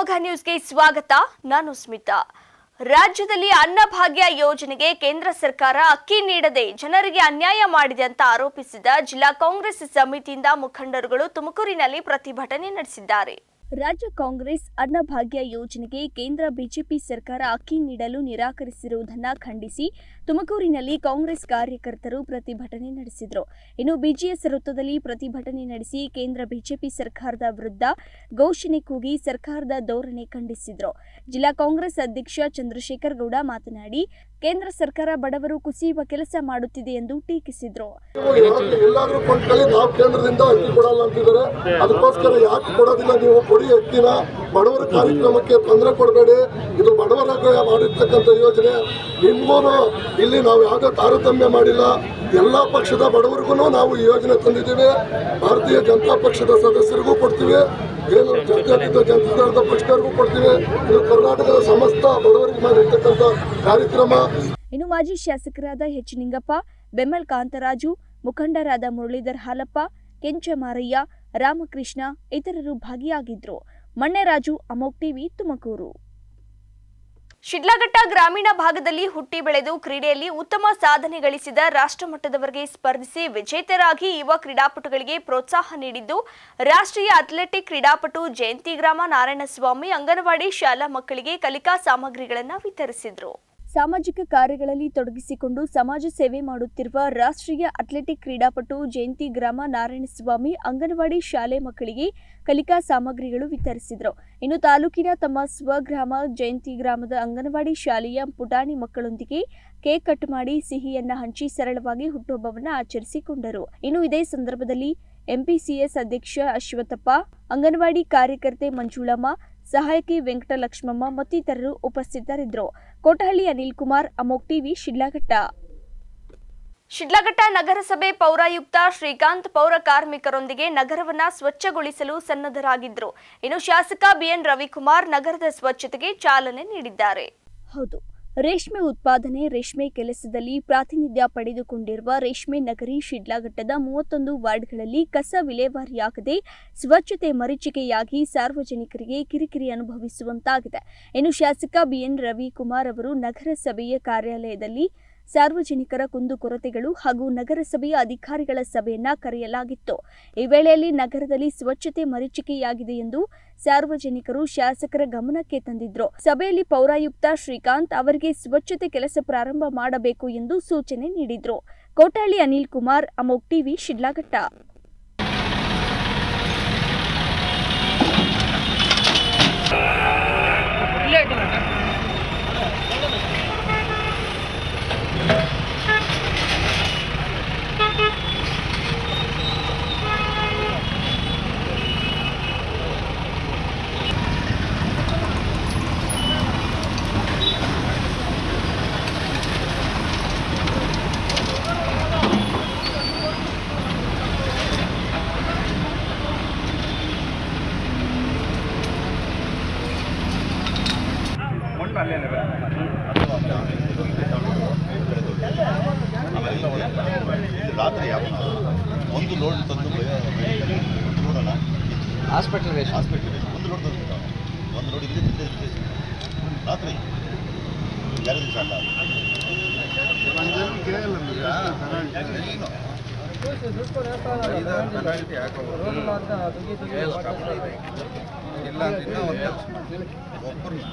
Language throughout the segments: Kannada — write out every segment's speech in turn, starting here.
ಶಿವಮೊಗ್ಗ ನ್ಯೂಸ್ಗೆ ಸ್ವಾಗತ ನಾನು ಸ್ಮಿತಾ ರಾಜ್ಯದಲ್ಲಿ ಅನ್ನಭಾಗ್ಯ ಯೋಜನೆಗೆ ಕೇಂದ್ರ ಸರ್ಕಾರ ಅಕ್ಕಿ ನೀಡದೆ ಜನರಿಗೆ ಅನ್ಯಾಯ ಮಾಡಿದೆ ಅಂತ ಆರೋಪಿಸಿದ ಜಿಲ್ಲಾ ಕಾಂಗ್ರೆಸ್ ಸಮಿತಿಯಿಂದ ಮುಖಂಡರುಗಳು ತುಮಕೂರಿನಲ್ಲಿ ಪ್ರತಿಭಟನೆ ನಡೆಸಿದ್ದಾರೆ ರಾಜ್ಯ ಕಾಂಗ್ರೆಸ್ ಅನ್ನಭಾಗ್ಯ ಯೋಜನೆಗೆ ಕೇಂದ್ರ ಬಿಜೆಪಿ ಸರ್ಕಾರ ಅಕ್ಕಿ ನೀಡಲು ನಿರಾಕರಿಸಿರುವುದನ್ನು ಖಂಡಿಸಿ ತುಮಕೂರಿನಲ್ಲಿ ಕಾಂಗ್ರೆಸ್ ಕಾರ್ಯಕರ್ತರು ಪ್ರತಿಭಟನೆ ನಡೆಸಿದರು ಇನ್ನು ಬಿಜಿಎಸ್ ವೃತ್ತದಲ್ಲಿ ಪ್ರತಿಭಟನೆ ನಡೆಸಿ ಕೇಂದ್ರ ಬಿಜೆಪಿ ಸರ್ಕಾರದ ವಿರುದ್ಧ ಘೋಷಣೆ ಕೂಗಿ ಸರ್ಕಾರದ ಧೋರಣೆ ಖಂಡಿಸಿದರು ಜಿಲ್ಲಾ ಕಾಂಗ್ರೆಸ್ ಅಧ್ಯಕ್ಷ ಚಂದ್ರಶೇಖರ್ ಗೌಡ ಮಾತನಾಡಿ ಕೇಂದ್ರ ಸರ್ಕಾರ ಬಡವರು ಕುಸಿಯುವ ಕೆಲಸ ಮಾಡುತ್ತಿದೆ ಎಂದು ಟೀಕಿಸಿದರು ಯಾಕೆ ಎಲ್ಲಾದ್ರೂ ಕೊಂಡ್ಕೊಳ್ಳಿ ನಾವು ಕೇಂದ್ರದಿಂದ ಅಕ್ಕಿ ಕೊಡಲ್ಲ ಅಂತಿದ್ದಾರೆ ಅದಕ್ಕೋಸ್ಕರ ಯಾಕೆ ಕೊಡೋದಿಲ್ಲ ನೀವು ಕೊಡಿ ಅಕ್ಕಿನ ಬಡವರ ಕಾರ್ಯಕ್ರಮಕ್ಕೆ ತೊಂದರೆ ಕೊಡಬೇಡಿ ಇದು ಬಡವರಾಗ ಮಾಡಿರ್ತಕ್ಕಂಥ ಯೋಜನೆ ನಿಮ್ಗೂ ಇಲ್ಲಿ ನಾವು ಯಾವುದೇ ತಾರತಮ್ಯ ಮಾಡಿಲ್ಲ ಎಲ್ಲ ಪಕ್ಷದ ಬಡವರಿಗೂ ನಾವು ಈ ಯೋಜನೆ ತಂದಿದ್ದೀವಿ ಭಾರತೀಯ ಜನತಾ ಪಕ್ಷದ ಸದಸ್ಯರಿಗೂ ಕೊಡ್ತೀವಿ ಏನು ಜಾತ್ಯತೀತ ಜನತಾದಳದ ಪಕ್ಷದವ್ರಿಗೂ ಕೊಡ್ತೀವಿ ಇದು ಕರ್ನಾಟಕದ ಸಮಸ್ತ ಬಡವರಿಗೆ ಮಾಡಿರ್ತಕ್ಕಂಥ ಕಾರ್ಯಕ್ರಮ ಇನ್ನು ಮಾಜಿ ಶಾಸಕರಾದ ಎಚ್ ನಿಂಗಪ್ಪ ಬೆಮ್ಮಲ್ ಕಾಂತರಾಜು ಮುಖಂಡರಾದ ಮುರಳೀಧರ್ ಹಾಲಪ್ಪ ಕೆಂಚಮಾರಯ್ಯ ರಾಮಕೃಷ್ಣ ಇತರರು ಭಾಗಿಯಾಗಿದ್ರು ಮಣ್ಣೆರಾಜು ಅಮೋಕ್ ಟಿವಿ ತುಮಕೂರು ಶಿಡ್ಲಘಟ್ಟ ಗ್ರಾಮೀಣ ಭಾಗದಲ್ಲಿ ಹುಟ್ಟಿ ಬೆಳೆದು ಕ್ರೀಡೆಯಲ್ಲಿ ಉತ್ತಮ ಸಾಧನೆ ಗಳಿಸಿದ ರಾಷ್ಟ್ರಮಟ್ಟದವರೆಗೆ ಸ್ಪರ್ಧಿಸಿ ವಿಜೇತರಾಗಿ ಯುವ ಕ್ರೀಡಾಪಟುಗಳಿಗೆ ಪ್ರೋತ್ಸಾಹ ನೀಡಿದ್ದು ರಾಷ್ಟ್ರೀಯ ಅಥ್ಲೆಟಿಕ್ ಕ್ರೀಡಾಪಟು ಜಯಂತಿ ಗ್ರಾಮ ನಾರಾಯಣಸ್ವಾಮಿ ಅಂಗನವಾಡಿ ಶಾಲಾ ಮಕ್ಕಳಿಗೆ ಕಲಿಕಾ ಸಾಮಗ್ರಿಗಳನ್ನು ವಿತರಿಸಿದರು ಸಾಮಾಜಿಕ ಕಾರ್ಯಗಳಲ್ಲಿ ತೊಡಗಿಸಿಕೊಂಡು ಸಮಾಜ ಸೇವೆ ಮಾಡುತ್ತಿರುವ ರಾಷ್ಟ್ರೀಯ ಅಥ್ಲೆಟಿಕ್ ಕ್ರೀಡಾಪಟು ಜಯಂತಿ ಗ್ರಾಮ ನಾರಾಯಣಸ್ವಾಮಿ ಅಂಗನವಾಡಿ ಶಾಲೆ ಮಕ್ಕಳಿಗೆ ಕಲಿಕಾ ಸಾಮಗ್ರಿಗಳು ವಿತರಿಸಿದರು ಇನ್ನು ತಾಲೂಕಿನ ತಮ್ಮ ಸ್ವಗ್ರಾಮ ಜಯಂತಿ ಗ್ರಾಮದ ಅಂಗನವಾಡಿ ಶಾಲೆಯ ಪುಟಾಣಿ ಮಕ್ಕಳೊಂದಿಗೆ ಕೇಕ್ ಕಟ್ ಮಾಡಿ ಸಿಹಿಯನ್ನ ಹಂಚಿ ಸರಳವಾಗಿ ಹುಟ್ಟುಹಬ್ಬವನ್ನು ಆಚರಿಸಿಕೊಂಡರು ಇನ್ನು ಇದೇ ಸಂದರ್ಭದಲ್ಲಿ ಎಂಪಿಸಿಎಸ್ ಅಧ್ಯಕ್ಷ ಅಶ್ವಥಪ್ಪ ಅಂಗನವಾಡಿ ಕಾರ್ಯಕರ್ತೆ ಮಂಜುಳಮ್ಮ ಸಹಾಯಕಿ ವೆಂಕಟಲಕ್ಷ್ಮಮ್ಮ ಮತ್ತಿತರರು ಉಪಸ್ಥಿತರಿದ್ದರು ಕೋಟಹಳ್ಳಿ ಅನಿಲ್ ಕುಮಾರ್ ಅಮೋಕ್ ಟಿವಿ ಶಿಡ್ಲಘಟ್ಟ ಶಿಡ್ಲಘಟ್ಟ ನಗರಸಭೆ ಪೌರಾಯುಕ್ತ ಶ್ರೀಕಾಂತ್ ಪೌರ ಕಾರ್ಮಿಕರೊಂದಿಗೆ ನಗರವನ್ನ ಸ್ವಚ್ಛಗೊಳಿಸಲು ಸನ್ನದ್ಧರಾಗಿದ್ದರು ಇನ್ನು ಶಾಸಕ ಬಿಎನ್ ರವಿಕುಮಾರ್ ನಗರದ ಸ್ವಚ್ಛತೆಗೆ ಚಾಲನೆ ನೀಡಿದ್ದಾರೆ ಹೌದು ರೇಷ್ಮೆ ಉತ್ಪಾದನೆ ರೇಷ್ಮೆ ಕೆಲಸದಲ್ಲಿ ಪ್ರಾತಿನಿಧ್ಯ ಪಡೆದುಕೊಂಡಿರುವ ರೇಷ್ಮೆ ನಗರಿ ಶಿಡ್ಲಘಟ್ಟದ ಮೂವತ್ತೊಂದು ವಾರ್ಡ್ಗಳಲ್ಲಿ ಕಸ ವಿಲೇವಾರಿಯಾಗದೆ ಸ್ವಚ್ಛತೆ ಮರೀಚಿಕೆಯಾಗಿ ಸಾರ್ವಜನಿಕರಿಗೆ ಕಿರಿಕಿರಿ ಅನುಭವಿಸುವಂತಾಗಿದೆ ಇನ್ನು ಶಾಸಕ ಬಿಎನ್ ರವಿಕುಮಾರ್ ಅವರು ನಗರಸಭೆಯ ಕಾರ್ಯಾಲಯದಲ್ಲಿ ಸಾರ್ವಜನಿಕರ ಕುಂದುಕೊರತೆಗಳು ಹಾಗೂ ನಗರಸಭೆಯ ಅಧಿಕಾರಿಗಳ ಸಭೆಯನ್ನ ಕರೆಯಲಾಗಿತ್ತು ಈ ವೇಳೆಯಲ್ಲಿ ನಗರದಲ್ಲಿ ಸ್ವಚ್ಛತೆ ಮರೀಚಿಕೆಯಾಗಿದೆ ಎಂದು ಸಾರ್ವಜನಿಕರು ಶಾಸಕರ ಗಮನಕ್ಕೆ ತಂದಿದ್ರು ಸಭೆಯಲ್ಲಿ ಪೌರಾಯುಕ್ತ ಶ್ರೀಕಾಂತ್ ಅವರಿಗೆ ಸ್ವಚ್ಛತೆ ಕೆಲಸ ಪ್ರಾರಂಭ ಮಾಡಬೇಕು ಎಂದು ಸೂಚನೆ ನೀಡಿದ್ರು ಕೋಟಹಳ್ಳಿ ಅನಿಲ್ ಕುಮಾರ್ ಅಮೋಕ್ ಟಿವಿ ಶಿಡ್ಲಘಟ್ಟ ರಾತ್ರಿ ಯಾವ ಒಂದು ಲೋಡ್ ತಂದು ನೋಡೋಣ ಹಾಸ್ಪಿಟಲ್ ಹಾಸ್ಪಿಟ್ಲ್ ಒಂದು ಲೋಡ್ ತಂದು ಒಂದು ಲೋಡ್ ಇಲ್ಲಿ ಇಲ್ಲೇ ಇಲ್ಲೇ ರಾತ್ರಿ ಎರಡು ದಿವಸ ಅಲ್ಲ ಏನು? ಇಲ್ಲ ಅಂದ್ರೆ ಇನ್ನೂ ಒಂದು ಕೆಲಸ ಮಾಡಿ ಒಬ್ಬರನ್ನ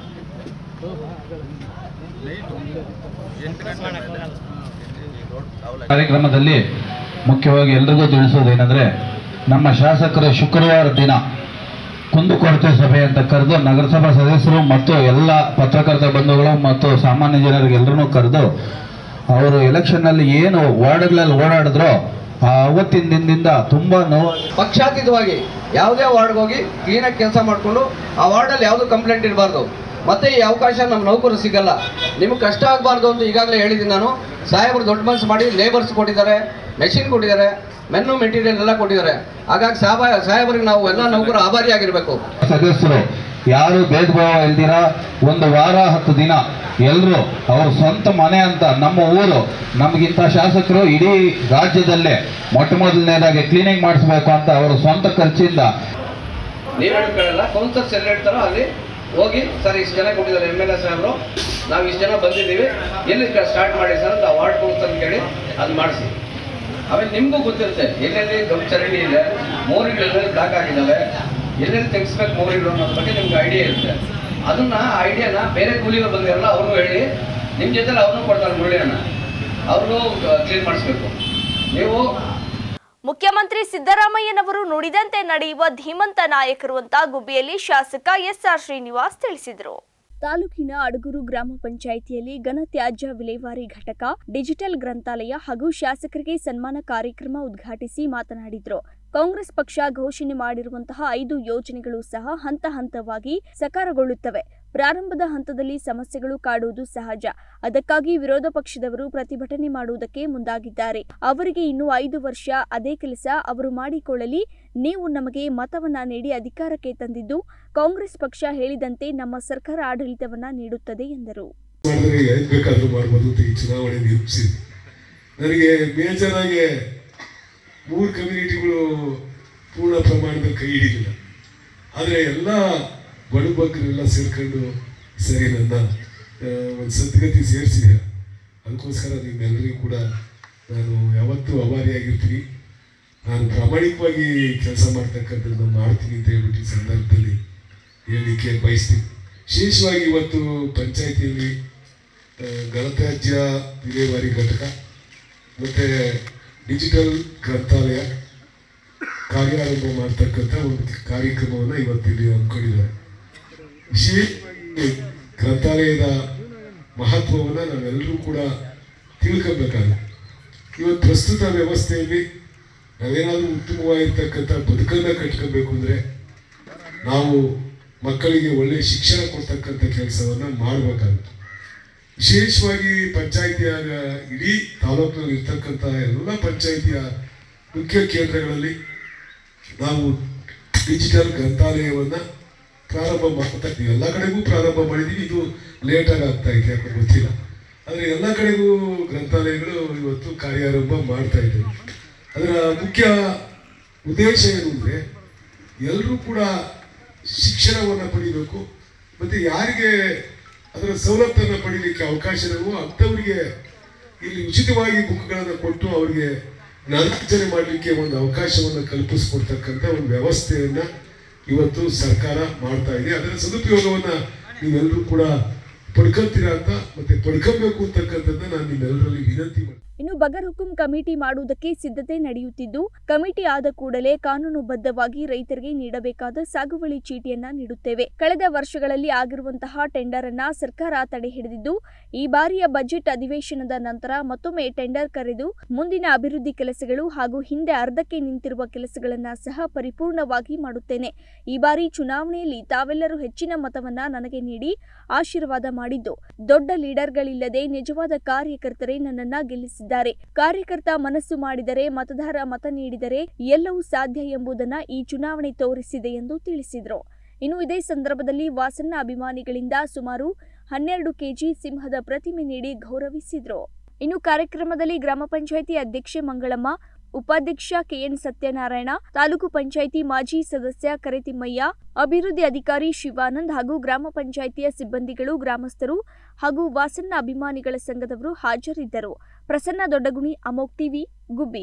ನೈಟು ಎಂಟು ಗಂಟೆ ಮೇಲೆ ಈ ರೋಡ್ ಟ್ರಾವೆಲ್ ಕಾರ್ಯಕ್ರಮದಲ್ಲಿ ಮುಖ್ಯವಾಗಿ ಎಲ್ರಿಗೂ ತಿಳಿಸೋದೇನೆಂದರೆ ನಮ್ಮ ಶಾಸಕರು ಶುಕ್ರವಾರ ದಿನ ಕುಂದುಕೊರತೆ ಸಭೆ ಅಂತ ಕರೆದು ನಗರಸಭಾ ಸದಸ್ಯರು ಮತ್ತು ಎಲ್ಲ ಪತ್ರಕರ್ತ ಬಂಧುಗಳು ಮತ್ತು ಸಾಮಾನ್ಯ ಜನರಿಗೆ ಎಲ್ಲರನ್ನೂ ಕರೆದು ಅವರು ಎಲೆಕ್ಷನ್ನಲ್ಲಿ ಏನು ವಾರ್ಡ್ಗಳಲ್ಲಿ ಓಡಾಡಿದ್ರೋ ಆ ಅವತ್ತಿನ ದಿನದಿಂದ ತುಂಬ ನೋವು ಪಕ್ಷಾತೀತವಾಗಿ ಯಾವುದೇ ವಾರ್ಡ್ಗೆ ಹೋಗಿ ಕ್ಲೀನಾಗಿ ಕೆಲಸ ಮಾಡಿಕೊಂಡು ಆ ವಾರ್ಡಲ್ಲಿ ಯಾವುದು ಕಂಪ್ಲೇಂಟ್ ಇರಬಾರ್ದು ಮತ್ತೆ ಈ ಅವಕಾಶ ನಮ್ಮ ನೌಕರು ಸಿಗಲ್ಲ ನಿಮ್ಗೆ ಕಷ್ಟ ಆಗಬಾರ್ದು ಅಂತ ಈಗಾಗಲೇ ಹೇಳಿದ್ದೀನಿ ನಾನು ಸಾಹೇಬರು ದೊಡ್ಡ ಮನಸ್ಸು ಮಾಡಿ ಲೇಬರ್ಸ್ ಕೊಟ್ಟಿದ್ದಾರೆ ಮೆಷಿನ್ ಕೊಟ್ಟಿದ್ದಾರೆ ಮೆನ್ನು ಮೆಟೀರಿಯಲ್ ಎಲ್ಲ ಕೊಟ್ಟಿದ್ದಾರೆ ಹಾಗಾಗಿ ಸಾಬ ಸಾಹೇಬರಿಗೆ ನಾವು ಎಲ್ಲ ನೌಕರು ಆಭಾರಿಯಾಗಿರಬೇಕು ಸದಸ್ಯರು ಯಾರು ಭೇದ ಭಾವ ಇಲ್ದಿರ ಒಂದು ವಾರ ಹತ್ತು ದಿನ ಎಲ್ಲರೂ ಅವ್ರ ಸ್ವಂತ ಮನೆ ಅಂತ ನಮ್ಮ ಊರು ನಮಗಿಂತ ಶಾಸಕರು ಇಡೀ ರಾಜ್ಯದಲ್ಲೇ ಮೊಟ್ಟ ಮೊದಲನೇದಾಗಿ ಕ್ಲೀನಿಂಗ್ ಮಾಡಿಸ್ಬೇಕು ಅಂತ ಅವರ ಸ್ವಂತ ಖರ್ಚಿಂದ ನೀವು ಹೇಳ್ಕೊಳ್ಳಲ್ಲ ಕೌನ್ಸಲ್ಸ್ ಎಲ್ಲಿ ಹೇಳ್ತಾರೋ ಅಲ್ಲಿ ಹೋಗಿ ಸರ್ ಇಷ್ಟು ಜನ ಕೊಟ್ಟಿದ್ದಾರೆ ಎಮ್ ಎಲ್ ಎ ಸಾಹೇಬರು ನಾವು ಇಷ್ಟು ಜನ ಬಂದಿದ್ದೀವಿ ಎಲ್ಲಿ ಸ್ಟಾರ್ಟ್ ಮಾಡಿ ಸರ್ ಅಂತ ವಾರ್ಡ್ ಕೌನ್ಸಿಲ್ ಕೇಳಿ ಅದು ಮಾಡಿಸಿ ಆಮೇಲೆ ನಿಮಗೂ ಗೊತ್ತಿರುತ್ತೆ ಎಲ್ಲೆಲ್ಲಿ ದೊಡ್ಡ ಚರಂಡಿ ಇದೆ ಮೋರಿಗಳು ಎಲ್ಲೆಲ್ಲಿ ಬ್ಲಾಕ್ ಆಗಿದ್ದಾವೆ ಎಲ್ಲೆಲ್ಲಿ ತೆಗಿಸ್ಬೇಕು ಮೋರಿಗಳು ಅನ್ನೋದ್ರ ಬಗ್ಗೆ ನಿಮ್ಗೆ ಐಡಿಯಾ ಇರುತ್ತೆ ಅದನ್ನ ಐಡಿಯಾನ ಬೇರೆ ಕೂಲಿಗಳು ಬಂದಿರಲ್ಲ ಅವ್ರಿಗೂ ಹೇಳಿ ನಿಮ್ಮ ಜೊತೆಲಿ ಅವ್ರನ್ನೂ ಕೊಡ್ತಾರೆ ಮುರಳಿಯನ್ನ ಅವ್ರಿಗೂ ಕ್ಲೀನ್ ಮಾಡಿಸ್ಬೇಕು ನೀವು ಮುಖ್ಯಮಂತ್ರಿ ಸಿದ್ದರಾಮಯ್ಯನವರು ನುಡಿದಂತೆ ನಡೆಯುವ ಧೀಮಂತ ನಾಯಕರು ಅಂತ ಗುಬ್ಬಿಯಲ್ಲಿ ಶಾಸಕ ಎಸ್ಆರ್ ಶ್ರೀನಿವಾಸ್ ತಿಳಿಸಿದರು ತಾಲೂಕಿನ ಅಡಗೂರು ಗ್ರಾಮ ಪಂಚಾಯಿತಿಯಲ್ಲಿ ಘನತ್ಯಾಜ್ಯ ವಿಲೇವಾರಿ ಘಟಕ ಡಿಜಿಟಲ್ ಗ್ರಂಥಾಲಯ ಹಾಗೂ ಶಾಸಕರಿಗೆ ಸನ್ಮಾನ ಕಾರ್ಯಕ್ರಮ ಉದ್ಘಾಟಿಸಿ ಮಾತನಾಡಿದರು ಕಾಂಗ್ರೆಸ್ ಪಕ್ಷ ಘೋಷಣೆ ಮಾಡಿರುವಂತಹ ಐದು ಯೋಜನೆಗಳು ಸಹ ಹಂತ ಹಂತವಾಗಿ ಸಕಾರಗೊಳ್ಳುತ್ತವೆ ಪ್ರಾರಂಭದ ಹಂತದಲ್ಲಿ ಸಮಸ್ಯೆಗಳು ಕಾಡುವುದು ಸಹಜ ಅದಕ್ಕಾಗಿ ವಿರೋಧ ಪಕ್ಷದವರು ಪ್ರತಿಭಟನೆ ಮಾಡುವುದಕ್ಕೆ ಮುಂದಾಗಿದ್ದಾರೆ ಅವರಿಗೆ ಇನ್ನು ಐದು ವರ್ಷ ಅದೇ ಕೆಲಸ ಅವರು ಮಾಡಿಕೊಳ್ಳಲಿ ನೀವು ನಮಗೆ ಮತವನ್ನ ನೀಡಿ ಅಧಿಕಾರಕ್ಕೆ ತಂದಿದ್ದು ಕಾಂಗ್ರೆಸ್ ಪಕ್ಷ ಹೇಳಿದಂತೆ ನಮ್ಮ ಸರ್ಕಾರ ಆಡಳಿತವನ್ನ ನೀಡುತ್ತದೆ ಎಂದರು ಮಾಡಿದ್ರೆ ಏನ್ ಬೇಕಾದ್ರೂ ಮಾಡ್ಬೋದು ಅಂತ ಈ ಚುನಾವಣೆ ನಿರೂಪಿಸಿದ್ವಿ ನನಗೆ ಮೇಜರ್ ಆಗಿ ಮೂರು ಕಮ್ಯುನಿಟಿಗಳು ಪೂರ್ಣ ಪ್ರಮಾಣದಲ್ಲಿ ಕೈ ಹಿಡಿಲಿಲ್ಲ ಆದರೆ ಎಲ್ಲ ಬಡಬಗ್ಗರೆಲ್ಲ ಸೇರ್ಕೊಂಡು ಸರಿ ನನ್ನ ಒಂದು ಸದ್ಗತಿ ಸೇರಿಸಿದೆ ಅದಕ್ಕೋಸ್ಕರ ನಿಮ್ಮೆಲ್ಲರಿಗೂ ಕೂಡ ನಾನು ಯಾವತ್ತೂ ಅಭಾರಿಯಾಗಿರ್ತೀನಿ ನಾನು ಪ್ರಾಮಾಣಿಕವಾಗಿ ಕೆಲಸ ಮಾಡ್ತಕ್ಕಂಥದ್ದು ಮಾಡ್ತೀನಿ ಅಂತ ಹೇಳ್ಬಿಟ್ಟು ಈ ಸಂದರ್ಭದಲ್ಲಿ ಹೇಳಲಿಕ್ಕೆ ಬಯಸ್ತೀನಿ ವಿಶೇಷವಾಗಿ ಇವತ್ತು ಪಂಚಾಯಿತಿಯಲ್ಲಿ ಆ, ಘನತ್ಯಾಜ್ಯ ವಿಲೇವಾರಿ ಘಟಕ ಮತ್ತು ಡಿಜಿಟಲ್ ಗ್ರಂಥಾಲಯ ಕಾರ್ಯಾರಂಭ ಮಾಡ್ತಕ್ಕಂಥ ಒಂದು ಕಾರ್ಯಕ್ರಮವನ್ನು ಇವತ್ತಿಲ್ಲಿ ಹಮ್ಮಿಕೊಂಡಿದ್ದಾರೆ ವಿಶೇಷವಾಗಿ ಗ್ರಂಥಾಲಯದ ಮಹತ್ವವನ್ನು ನಾವೆಲ್ಲರೂ ಕೂಡ ತಿಳ್ಕೊಬೇಕಾಗುತ್ತೆ ಇವತ್ತು ಪ್ರಸ್ತುತ ವ್ಯವಸ್ಥೆಯಲ್ಲಿ ನಾವೇನಾದರೂ ಉತ್ತಮವಾಗಿರ್ತಕ್ಕಂಥ ಬದುಕನ್ನು ಕಟ್ಕೋಬೇಕು ಅಂದರೆ ನಾವು ಮಕ್ಕಳಿಗೆ ಒಳ್ಳೆಯ ಶಿಕ್ಷಣ ಕೊಡ್ತಕ್ಕಂಥ ಕೆಲಸವನ್ನು ಮಾಡಬೇಕಾಗುತ್ತೆ ವಿಶೇಷವಾಗಿ ಪಂಚಾಯಿತಿಯ ಇಡೀ ತಾಲೂಕಿನಲ್ಲಿ ಇರ್ತಕ್ಕಂಥ ಎಲ್ಲ ಪಂಚಾಯಿತಿಯ ಮುಖ್ಯ ಕೇಂದ್ರಗಳಲ್ಲಿ ನಾವು ಡಿಜಿಟಲ್ ಗ್ರಂಥಾಲಯವನ್ನು ಪ್ರಾರಂಭ ಮಾಡ್ತಾ ಇದ್ದೀವಿ ಎಲ್ಲ ಕಡೆಗೂ ಪ್ರಾರಂಭ ಮಾಡಿದ್ದೀವಿ ಇದು ಲೇಟಾಗಿ ಆಗ್ತಾ ಇದೆ ಯಾಕೆ ಗೊತ್ತಿಲ್ಲ ಆದರೆ ಎಲ್ಲ ಕಡೆಗೂ ಗ್ರಂಥಾಲಯಗಳು ಇವತ್ತು ಕಾರ್ಯಾರಂಭ ಮಾಡ್ತಾ ಇದ್ದೇವೆ ಅದರ ಮುಖ್ಯ ಉದ್ದೇಶ ಏನು ಅಂದರೆ ಎಲ್ಲರೂ ಕೂಡ ಶಿಕ್ಷಣವನ್ನು ಪಡಿಬೇಕು ಮತ್ತು ಯಾರಿಗೆ ಅದರ ಸವಲತ್ತನ್ನು ಪಡೀಲಿಕ್ಕೆ ಅವಕಾಶ ಇರವೋ ಅಂಥವರಿಗೆ ಇಲ್ಲಿ ಉಚಿತವಾಗಿ ಬುಕ್ಗಳನ್ನು ಕೊಟ್ಟು ಅವರಿಗೆ ಜ್ಞಾನಾರ್ಜನೆ ಮಾಡಲಿಕ್ಕೆ ಒಂದು ಅವಕಾಶವನ್ನು ಕಲ್ಪಿಸ್ಕೊಡ್ತಕ್ಕಂಥ ಒಂದು ವ್ಯವಸ್ಥೆಯನ್ನು ಇವತ್ತು ಸರ್ಕಾರ ಮಾಡ್ತಾ ಇದೆ ಅದರ ಸದುಪಯೋಗವನ್ನು ನೀವೆಲ್ಲರೂ ಕೂಡ ಪಡ್ಕೊಳ್ತೀರಾ ಅಂತ ಮತ್ತೆ ಪಡ್ಕೊಬೇಕು ಅಂತಕ್ಕಂಥದ್ದನ್ನ ನಾನು ನಿಮ್ಮೆಲ್ಲರಲ್ಲಿ ವಿನಂತಿ ಮಾಡ್ತೀನಿ ಇನ್ನು ಬಗರ್ ಹುಕುಂ ಕಮಿಟಿ ಮಾಡುವುದಕ್ಕೆ ಸಿದ್ಧತೆ ನಡೆಯುತ್ತಿದ್ದು ಕಮಿಟಿ ಆದ ಕೂಡಲೇ ಕಾನೂನುಬದ್ಧವಾಗಿ ರೈತರಿಗೆ ನೀಡಬೇಕಾದ ಸಾಗುವಳಿ ಚೀಟಿಯನ್ನ ನೀಡುತ್ತೇವೆ ಕಳೆದ ವರ್ಷಗಳಲ್ಲಿ ಆಗಿರುವಂತಹ ಟೆಂಡರ್ ಅನ್ನ ಸರ್ಕಾರ ತಡೆ ಹಿಡಿದಿದ್ದು ಈ ಬಾರಿಯ ಬಜೆಟ್ ಅಧಿವೇಶನದ ನಂತರ ಮತ್ತೊಮ್ಮೆ ಟೆಂಡರ್ ಕರೆದು ಮುಂದಿನ ಅಭಿವೃದ್ಧಿ ಕೆಲಸಗಳು ಹಾಗೂ ಹಿಂದೆ ಅರ್ಧಕ್ಕೆ ನಿಂತಿರುವ ಕೆಲಸಗಳನ್ನ ಸಹ ಪರಿಪೂರ್ಣವಾಗಿ ಮಾಡುತ್ತೇನೆ ಈ ಬಾರಿ ಚುನಾವಣೆಯಲ್ಲಿ ತಾವೆಲ್ಲರೂ ಹೆಚ್ಚಿನ ಮತವನ್ನ ನನಗೆ ನೀಡಿ ಆಶೀರ್ವಾದ ಮಾಡಿದ್ದು ದೊಡ್ಡ ಲೀಡರ್ಗಳಿಲ್ಲದೆ ನಿಜವಾದ ಕಾರ್ಯಕರ್ತರೇ ನನ್ನನ್ನ ಗೆಲ್ಲಿಸಿದ್ದಾರೆ ಕಾರ್ಯಕರ್ತ ಮನಸ್ಸು ಮಾಡಿದರೆ ಮತದಾರ ಮತ ನೀಡಿದರೆ ಎಲ್ಲವೂ ಸಾಧ್ಯ ಎಂಬುದನ್ನ ಈ ಚುನಾವಣೆ ತೋರಿಸಿದೆ ಎಂದು ತಿಳಿಸಿದರು ಇನ್ನು ಇದೇ ಸಂದರ್ಭದಲ್ಲಿ ವಾಸನ್ನ ಅಭಿಮಾನಿಗಳಿಂದ ಸುಮಾರು ಹನ್ನೆರಡು ಕೆಜಿ ಸಿಂಹದ ಪ್ರತಿಮೆ ನೀಡಿ ಗೌರವಿಸಿದ್ರು ಇನ್ನು ಕಾರ್ಯಕ್ರಮದಲ್ಲಿ ಗ್ರಾಮ ಪಂಚಾಯಿತಿ ಅಧ್ಯಕ್ಷೆ ಮಂಗಳಮ್ಮ ಉಪಾಧ್ಯಕ್ಷ ಕೆಎನ್ ಸತ್ಯನಾರಾಯಣ ತಾಲೂಕು ಪಂಚಾಯಿತಿ ಮಾಜಿ ಸದಸ್ಯ ಕರೆತಿಮ್ಮಯ್ಯ ಅಭಿವೃದ್ಧಿ ಅಧಿಕಾರಿ ಶಿವಾನಂದ್ ಹಾಗೂ ಗ್ರಾಮ ಪಂಚಾಯಿತಿಯ ಸಿಬ್ಬಂದಿಗಳು ಗ್ರಾಮಸ್ಥರು ಹಾಗೂ ವಾಸನ್ನ ಅಭಿಮಾನಿಗಳ ಸಂಘದವರು ಹಾಜರಿದ್ದರು ಪ್ರಸನ್ನ ದೊಡ್ಡಗುಣಿ ಅಮೋಕ್ ಟಿವಿ ಗುಬ್ಬಿ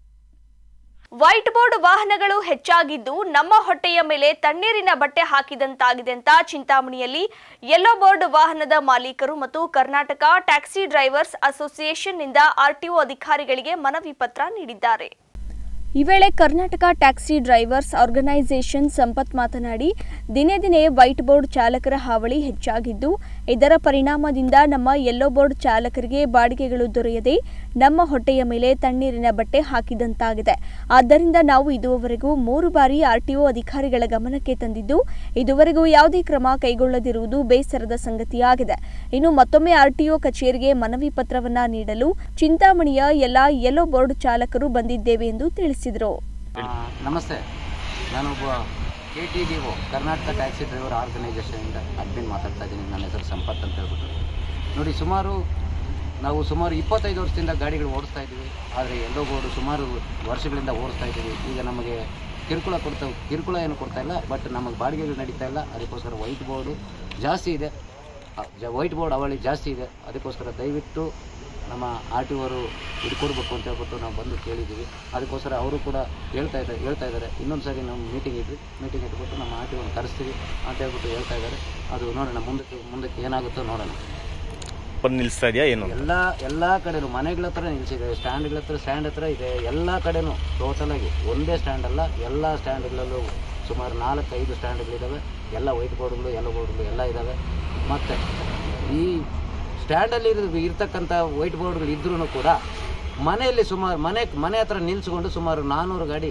ವೈಟ್ ಬೋರ್ಡ್ ವಾಹನಗಳು ಹೆಚ್ಚಾಗಿದ್ದು ನಮ್ಮ ಹೊಟ್ಟೆಯ ಮೇಲೆ ತಣ್ಣೀರಿನ ಬಟ್ಟೆ ಹಾಕಿದಂತಾಗಿದೆ ಅಂತ ಚಿಂತಾಮಣಿಯಲ್ಲಿ ಯೆಲ್ಲೋ ಬೋರ್ಡ್ ವಾಹನದ ಮಾಲೀಕರು ಮತ್ತು ಕರ್ನಾಟಕ ಟ್ಯಾಕ್ಸಿ ಡ್ರೈವರ್ಸ್ ಅಸೋಸಿಯೇಷನ್ನಿಂದ ಆರ್ಟಿಒ ಅಧಿಕಾರಿಗಳಿಗೆ ಮನವಿ ಪತ್ರ ನೀಡಿದ್ದಾರೆ ಈ ವೇಳೆ Karnataka taxi drivers organisation Sampath ಮಾತನಾಡಿ ದಿನೇ ದಿನೇ ವೈಟ್ ಬೋರ್ಡ್ ಚಾಲಕರ ಹಾವಳಿ ಹೆಚ್ಚಾಗಿದ್ದು ಇದರ ಪರಿಣಾಮದಿಂದ ನಮ್ಮ ಯೆಲ್ಲೋ ಬೋರ್ಡ್ ಚಾಲಕರಿಗೆ ಬಾಡಿಗೆಗಳು ದೊರೆಯದೆ ನಮ್ಮ ಹೊಟ್ಟೆಯ ಮೇಲೆ ತಣ್ಣೀರಿನ ಬಟ್ಟೆ ಹಾಕಿದಂತಾಗಿದೆ ಆದ್ದರಿಂದ ನಾವು ಇದುವರೆಗೂ ಮೂರು ಬಾರಿ ಆರ್ಟಿಒ ಅಧಿಕಾರಿಗಳ ಗಮನಕ್ಕೆ ತಂದಿದ್ದು ಇದುವರೆಗೂ ಯಾವುದೇ ಕ್ರಮ ಕೈಗೊಳ್ಳದಿರುವುದು ಬೇಸರದ ಸಂಗತಿಯಾಗಿದೆ ಇನ್ನು ಮತ್ತೊಮ್ಮೆ ಆರ್ಟಿಒ ಕಚೇರಿಗೆ ಮನವಿ ಪತ್ರವನ್ನ ನೀಡಲು ಚಿಂತಾಮಣಿಯ ಎಲ್ಲ ಯೆಲ್ಲೋ ಬೋರ್ಡ್ ಚಾಲಕರು ಬಂದಿದ್ದೇವೆ ಎಂದು ತಿಳಿಸಿದರು ಆ, ನಮಸ್ತೆ ನಾನೊಬ್ಬ K T D O Karnataka taxi driver ಆರ್ಗನೈಸೇಷನಿಂದ ಅಡ್ಮಿನ್ ಮಾತಾಡ್ತಾ ಇದ್ದೀನಿ ನನ್ನ ಹೆಸರು ಸಂಪತ್ ಅಂತ ಹೇಳ್ಬಿಟ್ಟು ನೋಡಿ ಸುಮಾರು ನಾವು ಸುಮಾರು ಇಪ್ಪತ್ತೈದು ವರ್ಷದಿಂದ ಗಾಡಿಗಳು ಓಡಿಸ್ತಾ ಇದ್ದೀವಿ ಆದರೆ ಎಲ್ಲೋ ಬೋರ್ಡು ಸುಮಾರು ವರ್ಷಗಳಿಂದ ಓಡಿಸ್ತಾ ಇದ್ದೀವಿ ಈಗ ನಮಗೆ ಕಿರುಕುಳ ಕೊಡ್ತಾ ಕಿರುಕುಳ ಏನು ಕೊಡ್ತಾ ಇಲ್ಲ ಬಟ್ ನಮಗೆ ಬಾಡಿಗೆಗಳು ನಡೀತಾ ಇಲ್ಲ ಅದಕ್ಕೋಸ್ಕರ ವೈಟ್ ಬೋರ್ಡು ಜಾಸ್ತಿ ಇದೆ ವೈಟ್ ಬೋರ್ಡ್ ಅವಳಿ ಜಾಸ್ತಿ ಇದೆ ಅದಕ್ಕೋಸ್ಕರ ದಯವಿಟ್ಟು ನಮ್ಮ ಆರ್ ಟಿ ಅವರು ಇದು ಕೊಡಬೇಕು ಅಂತ ಹೇಳ್ಬಿಟ್ಟು ನಾವು ಬಂದು ಕೇಳಿದ್ದೀವಿ ಅದಕ್ಕೋಸ್ಕರ ಅವರು ಕೂಡ ಹೇಳ್ತಾ ಇದ್ದಾರೆ ಹೇಳ್ತಾ ಇದ್ದಾರೆ ಇನ್ನೊಂದು ಸಾರಿ ನಾವು ಮೀಟಿಂಗ್ ಇದ್ವಿ ಮೀಟಿಂಗ್ ಇಟ್ಬಿಟ್ಟು ನಮ್ಮ ಆರ್ ಟಿ ಒನ್ನು ಕರೆಸ್ತೀವಿ ಅಂತ ಹೇಳ್ಬಿಟ್ಟು ಹೇಳ್ತಾ ಇದ್ದಾರೆ ಅದು ನೋಡೋಣ ಮುಂದಕ್ಕೆ ಮುಂದಕ್ಕೆ ಏನಾಗುತ್ತೋ ನೋಡೋಣ ಬಂದು ನಿಲ್ಲಿಸ್ತಾ ಇದೆಯಾ ಏನು ಎಲ್ಲ ಎಲ್ಲ ಕಡೆನೂ ಮನೆಗಳ ಹತ್ರ ನಿಲ್ಸಿದೆ ಸ್ಟ್ಯಾಂಡ್ಗಳ ಹತ್ರ ಸ್ಟ್ಯಾಂಡ್ ಹತ್ರ ಇದೆ ಎಲ್ಲ ಕಡೆನೂ ಟೋಟಲಾಗಿ ಒಂದೇ ಸ್ಟ್ಯಾಂಡ್ ಅಲ್ಲ ಎಲ್ಲ ಸ್ಟ್ಯಾಂಡ್ಗಳಲ್ಲೂ ಸುಮಾರು ನಾಲ್ಕೈದು ಸ್ಟ್ಯಾಂಡ್ಗಳಿದ್ದಾವೆ ಎಲ್ಲ ವೈಟ್ ಬೋರ್ಡ್ಗಳು ಯೆಲ್ಲೋ ಬೋರ್ಡ್ಗಳು ಎಲ್ಲ ಇದ್ದಾವೆ ಮತ್ತು ಈ ಸ್ಟ್ಯಾಂಡಲ್ಲಿ ಇರ್ತಕ್ಕಂಥ ವೈಟ್ ಬೋರ್ಡ್ಗಳು ಇದ್ರೂ ಕೂಡ ಮನೆಯಲ್ಲಿ ಸುಮಾರು ಮನೆ ಮನೆ ಹತ್ರ ನಿಲ್ಲಿಸ್ಕೊಂಡು ಸುಮಾರು ನಾನ್ನೂರು ಗಾಡಿ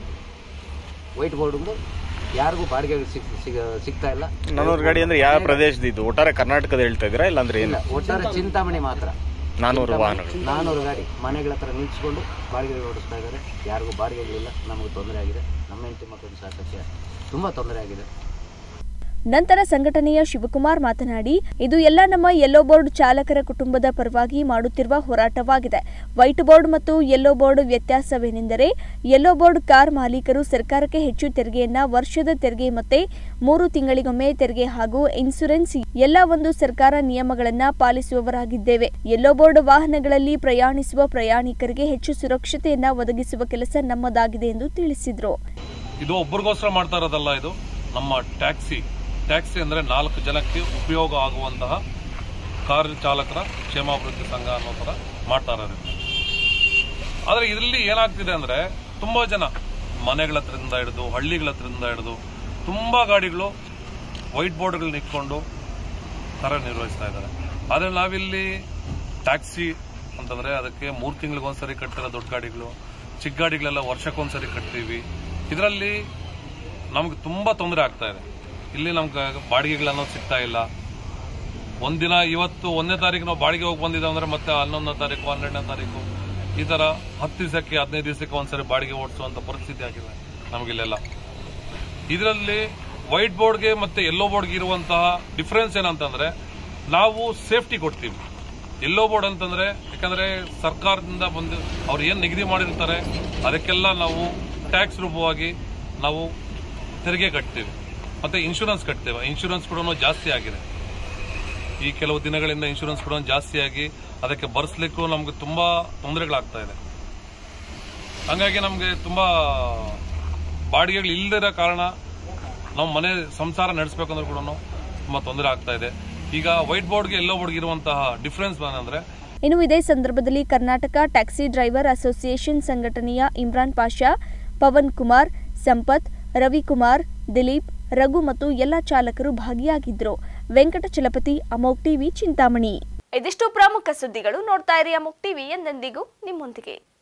ವೈಟ್ ಬೋರ್ಡ್ಗಳು ಯಾರಿಗೂ ಬಾಡಿಗೆ ಸಿಗ್ ಸಿಗ ಸಿಗ್ತಾ ಇಲ್ಲ ನಾನೂರು ಗಾಡಿ ಅಂದ್ರೆ ಯಾವ ಪ್ರದೇಶದ ಇದು ಒಟ್ಟಾರೆ ಕರ್ನಾಟಕದ ಹೇಳ್ತಾ ಇದ್ದೀರಾ ಇಲ್ಲಾಂದ್ರೆ ಏನು ಇಲ್ಲ ಒಟ್ಟಾರೆ ಚಿಂತಾಮಣಿ ಮಾತ್ರ ನಾನೂರು ವಾಹನಗಳು ನಾನ್ನೂರು ಗಾಡಿ ಮನೆಗಳ ಹತ್ರ ನಿಲ್ಲಿಸ್ಕೊಂಡು ಬಾಡಿಗೆ ಓಡಿಸ್ತಾ ಇದ್ದಾರೆ ಯಾರಿಗೂ ಬಾಡಿಗೆಗಳಿಲ್ಲ ನಮಗೆ ತೊಂದರೆ ಆಗಿದೆ ನಮ್ಮ ಹೆಂಡತಿ ಮಕ್ಕಳಿಗೆ ಸಾಕಕ್ಕೆ ತುಂಬ ತೊಂದರೆ ಆಗಿದೆ ನಂತರ ಸಂಘಟನೆಯ ಶಿವಕುಮಾರ್ ಮಾತನಾಡಿ ಇದು ಎಲ್ಲ ನಮ್ಮ ಯೆಲ್ಲೋ ಬೋರ್ಡ್ ಚಾಲಕರ ಕುಟುಂಬದ ಪರವಾಗಿ ಮಾಡುತ್ತಿರುವ ಹೋರಾಟವಾಗಿದೆ ವೈಟ್ ಬೋರ್ಡ್ ಮತ್ತು ಯೆಲ್ಲೋ ಬೋರ್ಡ್ ವ್ಯತ್ಯಾಸವೇನೆಂದರೆ ಯೆಲ್ಲೋ ಬೋರ್ಡ್ ಕಾರ್ ಮಾಲೀಕರು ಸರ್ಕಾರಕ್ಕೆ ಹೆಚ್ಚು ತೆರಿಗೆಯನ್ನ ವರ್ಷದ ತೆರಿಗೆ ಮತ್ತೆ ಮೂರು ತಿಂಗಳಿಗೊಮ್ಮೆ ತೆರಿಗೆ ಹಾಗೂ ಇನ್ಸೂರೆನ್ಸ್ ಎಲ್ಲ ಒಂದು ಸರ್ಕಾರ ನಿಯಮಗಳನ್ನ ಪಾಲಿಸುವವರಾಗಿದ್ದೇವೆ ಯೆಲ್ಲೋ ಬೋರ್ಡ್ ವಾಹನಗಳಲ್ಲಿ ಪ್ರಯಾಣಿಸುವ ಪ್ರಯಾಣಿಕರಿಗೆ ಹೆಚ್ಚು ಸುರಕ್ಷತೆಯನ್ನ ಒದಗಿಸುವ ಕೆಲಸ ನಮ್ಮದಾಗಿದೆ ಎಂದು ತಿಳಿಸಿದರು ಇದು ಒಬ್ಬರಿಗೋಸ್ಕರ ಮಾಡ್ತಾ ಇರೋದಲ್ಲ ಇದು ನಮ್ಮ ಟ್ಯಾಕ್ಸಿ ಟ್ಯಾಕ್ಸಿ ಅಂದರೆ ನಾಲ್ಕು ಜನಕ್ಕೆ ಉಪಯೋಗ ಆಗುವಂತಹ ಕಾರ್ ಚಾಲಕರ ಕ್ಷೇಮಾಭಿವೃದ್ಧಿ ಸಂಘ ಅನ್ನೋ ಥರ ಮಾಡ್ತಾ ಇರೋದು ಆದರೆ ಇದರಲ್ಲಿ ಏನಾಗ್ತಿದೆ ಅಂದರೆ ತುಂಬ ಜನ ಮನೆಗಳ ಹತ್ರದಿಂದ ಹಿಡಿದು ಹಳ್ಳಿಗಳ ಹತ್ರದಿಂದ ಹಿಡಿದು ತುಂಬ ಗಾಡಿಗಳು ವೈಟ್ ಬೋರ್ಡ್ಗಳನ್ನ ಇಟ್ಕೊಂಡು ಕಾರ್ಯನಿರ್ವಹಿಸ್ತಾ ಇದ್ದಾರೆ ಆದರೆ ನಾವಿಲ್ಲಿ ಟ್ಯಾಕ್ಸಿ ಅಂತಂದರೆ ಅದಕ್ಕೆ ಮೂರು ತಿಂಗಳಿಗೊಂದ್ಸರಿ ಕಟ್ತಿರೋ ದೊಡ್ಡ ಗಾಡಿಗಳು ಚಿಕ್ಕ ಗಾಡಿಗಳೆಲ್ಲ ವರ್ಷಕ್ಕೊಂದ್ಸರಿ ಕಟ್ತೀವಿ ಇದರಲ್ಲಿ ನಮ್ಗೆ ತುಂಬ ತೊಂದರೆ ಆಗ್ತಾ ಇದೆ ಇಲ್ಲಿ ನಮ್ಗೆ ಬಾಡಿಗೆಗಳನ್ನೋದು ಸಿಗ್ತಾ ಇಲ್ಲ ಒಂದಿನ ಇವತ್ತು ಒಂದನೇ ತಾರೀಕು ನಾವು ಬಾಡಿಗೆ ಹೋಗಿ ಬಂದಿದ್ದೇವೆ ಅಂದ್ರೆ ಮತ್ತೆ ಹನ್ನೊಂದನೇ ತಾರೀಕು ಹನ್ನೆರಡನೇ ತಾರೀಕು ಈ ತರ ಹತ್ತು ದಿವಸಕ್ಕೆ ಹದಿನೈದು ದಿವಸಕ್ಕೆ ಒಂದ್ಸರಿ ಬಾಡಿಗೆ ಓಡಿಸುವಂತ ಪರಿಸ್ಥಿತಿ ಆಗಿದೆ ನಮಗಿಲ್ಲೆಲ್ಲ ಇದರಲ್ಲಿ ವೈಟ್ ಬೋರ್ಡ್ಗೆ ಮತ್ತೆ ಯೆಲ್ಲೋ ಬೋರ್ಡ್ಗೆ ಇರುವಂತಹ ಡಿಫ್ರೆನ್ಸ್ ಏನಂತಂದ್ರೆ ನಾವು ಸೇಫ್ಟಿ ಕೊಡ್ತೀವಿ ಯೆಲ್ಲೋ ಬೋರ್ಡ್ ಅಂತಂದ್ರೆ ಯಾಕಂದ್ರೆ ಸರ್ಕಾರದಿಂದ ಬಂದು ಅವ್ರು ಏನ್ ನಿಗದಿ ಮಾಡಿರ್ತಾರೆ ಅದಕ್ಕೆಲ್ಲ ನಾವು ಟ್ಯಾಕ್ಸ್ ರೂಪವಾಗಿ ನಾವು ತೆರಿಗೆ ಕಟ್ತೀವಿ ಮತ್ತೆ ಇನ್ಶೂರೆನ್ಸ್ ಕಟ್ತೇವೆ ಇನ್ಶೂರೆನ್ಸ್ ಕೂಡ ಜಾಸ್ತಿ ಆಗಿದೆ ಈ ಕೆಲವು ದಿನಗಳಿಂದ ಇನ್ಶೂರೆನ್ಸ್ ಕೂಡ ಜಾಸ್ತಿ ಆಗಿ ಅದಕ್ಕೆ ಬರ್ಸ್ಲಿಕ್ಕೂ ನಮ್ಗೆ ತುಂಬಾ ತೊಂದರೆಗಳಾಗ್ತಾ ಇದೆ ಹಂಗಾಗಿ ನಮಗೆ ತುಂಬಾ ಬಾಡಿಗೆಗಳು ಇಲ್ಲದಿರೋ ಕಾರಣ ನಾವು ಮನೆ ಸಂಸಾರ ನಡೆಸಬೇಕಂದ್ರೆ ಕೂಡ ತುಂಬಾ ತೊಂದರೆ ಆಗ್ತಾ ಇದೆ ಈಗ ವೈಟ್ ಬೋರ್ಡ್ಗೆ ಎಲ್ಲೋ ಬೋರ್ಡ್ಗೆ ಇರುವಂತಹ ಡಿಫ್ರೆನ್ಸ್ ಏನಂದ್ರೆ ಇನ್ನು ಇದೇ ಸಂದರ್ಭದಲ್ಲಿ ಕರ್ನಾಟಕ ಟ್ಯಾಕ್ಸಿ ಡ್ರೈವರ್ ಅಸೋಸಿಯೇಷನ್ ಸಂಘಟನೆಯ ಇಮ್ರಾನ್ ಪಾಷಾ ಪವನ್ ಕುಮಾರ್ ಸಂಪತ್ ರವಿಕುಮಾರ್ ದಿಲೀಪ್ ರಘು ಮತ್ತು ಎಲ್ಲ ಚಾಲಕರು ಭಾಗಿಯಾಗಿದ್ದರು ವೆಂಕಟಚಲಪತಿ ಅಮೋಕ್ ಟಿವಿ ಚಿಂತಾಮಣಿ ಇದಿಷ್ಟು ಪ್ರಮುಖ ಸುದ್ದಿಗಳು ನೋಡ್ತಾ ಇರಿ ಅಮೋಕ್ ಟಿವಿ ಎಂದೆಂದಿಗೂ ನಿಮ್ಮೊಂದಿಗೆ